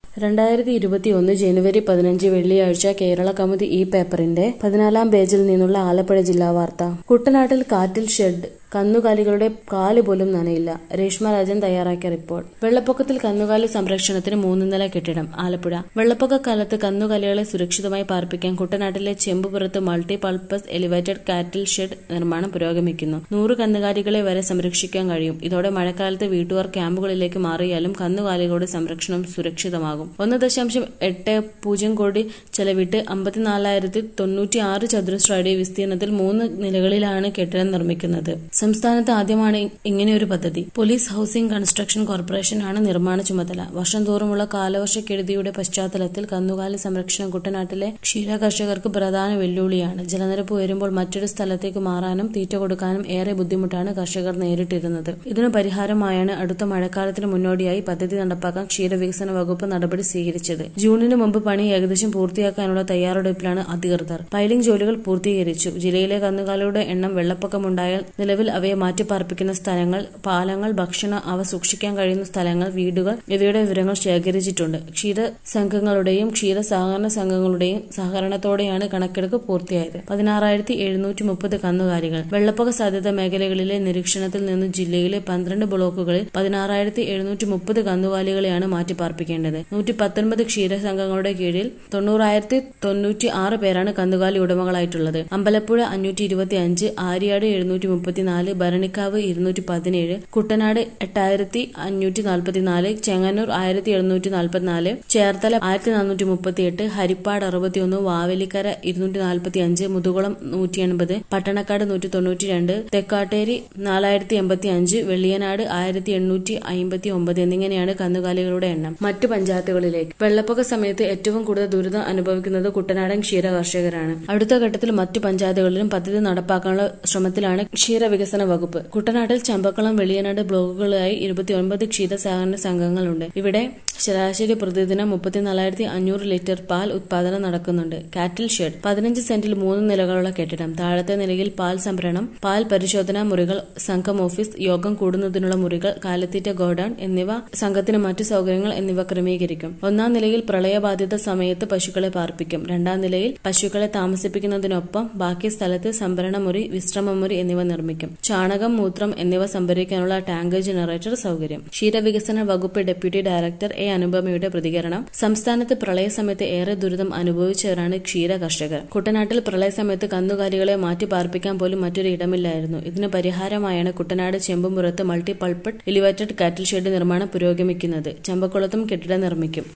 രണ്ടായിരത്തി ഇരുപത്തിയൊന്ന് ജനുവരി പതിനഞ്ച് വെള്ളിയാഴ്ച കേരള കൗമുദി ഈ പേപ്പറിന്റെ പതിനാലാം പേജിൽ നിന്നുള്ള ആലപ്പുഴ ജില്ലാ വാർത്ത കുട്ടനാട്ടിൽ കാറ്റിൽ ഷെഡ് കന്നുകാലികളുടെ കാല് പോലും നനയില്ല രേഷ്മ രാജൻ തയ്യാറാക്കിയ റിപ്പോർട്ട് വെള്ളപ്പൊക്കത്തിൽ കന്നുകാലി സംരക്ഷണത്തിന് മൂന്ന് നില കെട്ടിടം ആലപ്പുഴ വെള്ളപ്പൊക്ക കാലത്ത് കന്നുകാലികളെ സുരക്ഷിതമായി പാർപ്പിക്കാൻ കുട്ടനാട്ടിലെ ചെമ്പുപുറത്ത് multi purpose elevated cattle shed നിർമ്മാണം പുരോഗമിക്കുന്നു നൂറ് കന്നുകാലികളെ വരെ സംരക്ഷിക്കാൻ കഴിയും ഇതോടെ മഴക്കാലത്ത് വീട്ടുകാർ ക്യാമ്പുകളിലേക്ക് മാറിയാലും കന്നുകാലികളുടെ സംരക്ഷണം സുരക്ഷിതമാകും ഒന്ന് ദശാംശം എട്ട് പൂജ്യം കോടി ചെലവിട്ട് അമ്പത്തിനാലായിരത്തി തൊണ്ണൂറ്റി ആറ് ചതുരശ്ര അടി വിസ്തീർണത്തിൽ മൂന്ന് നിലകളിലാണ് കെട്ടിടം നിർമ്മിക്കുന്നത് സംസ്ഥാനത്ത് ആദ്യമാണ് ഇങ്ങനെയൊരു പദ്ധതി പോലീസ് ഹൌസിംഗ് കൺസ്ട്രക്ഷൻ കോർപ്പറേഷനാണ് നിർമ്മാണ ചുമതല വർഷം തോറുമുള്ള കാലവർഷക്കെടുതിയുടെ പശ്ചാത്തലത്തിൽ കന്നുകാലി സംരക്ഷണം കുട്ടനാട്ടിലെ ക്ഷീര കർഷകർക്ക് പ്രധാന വെല്ലുവിളിയാണ് ജലനിരപ്പ് ഉയരുമ്പോൾ മറ്റൊരു സ്ഥലത്തേക്ക് മാറാനും തീറ്റ കൊടുക്കാനും ഏറെ ബുദ്ധിമുട്ടാണ് കർഷകർ നേരിട്ടിരുന്നത് ഇതിനു പരിഹാരമായാണ് അടുത്ത മഴക്കാലത്തിന് മുന്നോടിയായി പദ്ധതി നടപ്പാക്കാൻ ക്ഷീരവികസന വകുപ്പ് നടപടി സ്വീകരിച്ചത് ജൂണിന് മുമ്പ് പണി ഏകദേശം പൂർത്തിയാക്കാനുള്ള തയ്യാറെടുപ്പിലാണ് അധികൃതർ പൈലിംഗ് ജോലികൾ പൂർത്തീകരിച്ചു ജില്ലയിലെ കന്നുകാലികളുടെ എണ്ണം വെള്ളപ്പൊക്കമുണ്ടായാൽ നിലവിൽ അവയെ മാറ്റിപ്പാർപ്പിക്കുന്ന സ്ഥലങ്ങൾ പാലങ്ങൾ ഭക്ഷണ അവ സൂക്ഷിക്കാൻ കഴിയുന്ന സ്ഥലങ്ങൾ വീടുകൾ ഇവയുടെ വിവരങ്ങൾ ശേഖരിച്ചിട്ടുണ്ട് ക്ഷീര സംഘങ്ങളുടെയും ക്ഷീര സഹകരണ സംഘങ്ങളുടെയും സഹകരണത്തോടെയാണ് കണക്കെടുപ്പ് പൂർത്തിയായത് പതിനാറായിരത്തി എഴുന്നൂറ്റി മുപ്പത് കന്നുകാലികൾ വെള്ളപ്പൊക്ക സാധ്യത മേഖലകളിലെ നിരീക്ഷണത്തിൽ നിന്ന് ജില്ലയിലെ പന്ത്രണ്ട് ബ്ലോക്കുകളിൽ പതിനാറായിരത്തി എഴുന്നൂറ്റി മുപ്പത് കന്നുകാലികളെയാണ് മാറ്റിപ്പാർപ്പിക്കേണ്ടത് നൂറ്റി പത്തൊൻപത് ക്ഷീര സംഘങ്ങളുടെ കീഴിൽ തൊണ്ണൂറായിരത്തി തൊണ്ണൂറ്റി ആറ് പേരാണ് കന്നുകാലി ഉടമകളായിട്ടുള്ളത് അമ്പലപ്പുഴ അഞ്ഞൂറ്റി ഇരുപത്തി അഞ്ച് ആര്യാട് എഴുന്നൂറ്റി മുപ്പത്തിനാല് ഭരണിക്കാവ് ഇരുന്നൂറ്റി പതിനേഴ് കുട്ടനാട് എട്ടായിരത്തി അഞ്ഞൂറ്റി നാൽപ്പത്തിനാല് ചെങ്ങന്നൂർ ആയിരത്തി എഴുന്നൂറ്റി നാൽപ്പത്തിനാല് ചേർത്തല ആയിരത്തി നാനൂറ്റി മുപ്പത്തിയെട്ട് ഹരിപ്പാട് അറുപത്തിയൊന്ന് വാവലിക്കര ഇരുന്നൂറ്റി നാൽപ്പത്തി അഞ്ച് മുതുകുളം നൂറ്റി എൺപത് പട്ടണക്കാട് നൂറ്റി തൊണ്ണൂറ്റി രണ്ട് തെക്കാട്ടേരി നാലായിരത്തി എൺപത്തി അഞ്ച് വെള്ളിയനാട് ആയിരത്തി എണ്ണൂറ്റി അമ്പത്തി ഒമ്പത് എന്നിങ്ങനെയാണ് കന്നുകാലികളുടെ എണ്ണം മറ്റു പഞ്ചായത്തുകളിലേക്ക് വെള്ളപ്പൊക്ക സമയത്ത് ഏറ്റവും കൂടുതൽ ദുരിതം അനുഭവിക്കുന്നത് കുട്ടനാടൻ ക്ഷീര കർഷകരാണ് അടുത്ത ഘട്ടത്തിൽ മറ്റു പഞ്ചായത്തുകളിലും പദ്ധതി നടപ്പാക്കാനുള്ള ശ്രമത്തിലാണ് ക്ഷീര വികസന വകുപ്പ് കുട്ടനാട്ടിൽ ചമ്പക്കുളം വെളിയനാട് ബ്ലോക്കുകളായി ഇരുപത്തിയൊൻപത് ക്ഷീര സഹകരണ സംഘങ്ങളുണ്ട് ഇവിടെ ശരാശരി പ്രതിദിനം മുപ്പത്തിനാലായിരത്തി അഞ്ഞൂറ് ലിറ്റർ പാൽ ഉത്പാദനം നടക്കുന്നുണ്ട് കാറ്റിൽ ഷെഡ് പതിനഞ്ച് സെന്റിൽ മൂന്ന് നിലകളുള്ള കെട്ടിടം താഴത്തെ നിലയിൽ പാൽ സംഭരണം പാൽ പരിശോധനാ മുറികൾ സംഘം ഓഫീസ് യോഗം കൂടുന്നതിനുള്ള മുറികൾ കാലത്തീറ്റ ഗോഡൌൺ എന്നിവ സംഘത്തിന് മറ്റു സൗകര്യങ്ങൾ എന്നിവ ക്രമീകരിക്കും ഒന്നാം നിലയിൽ പ്രളയബാധിത സമയത്ത് പശുക്കളെ പാർപ്പിക്കും രണ്ടാം നിലയിൽ പശുക്കളെ താമസിപ്പിക്കുന്നതിനൊപ്പം ബാക്കി സ്ഥലത്ത് സംഭരണമുറി വിശ്രമമുറി എന്നിവ നിർമ്മിക്കും ചാണകം മൂത്രം എന്നിവ സംഭരിക്കാനുള്ള ടാങ്ക് ജനറേറ്റർ സൗകര്യം ക്ഷീരവികസന വകുപ്പ് ഡെപ്യൂട്ടി ഡയറക്ടർ എ അനുപമയുടെ പ്രതികരണം സംസ്ഥാനത്ത് പ്രളയസമയത്ത് ഏറെ ദുരിതം അനുഭവിച്ചവരാണ് ക്ഷീര കർഷകർ കുട്ടനാട്ടിൽ പ്രളയസമയത്ത് കന്നുകാലികളെ മാറ്റി പാർപ്പിക്കാൻ പോലും മറ്റൊരു ഇടമില്ലായിരുന്നു ഇതിന് പരിഹാരമായാണ് കുട്ടനാട് ചെമ്പുമുറത്ത് multi purpose elevated cattle shed നിർമ്മാണം പുരോഗമിക്കുന്നത് ചമ്പക്കുളത്തും കെട്ടിടം നിർമ്മിക്കും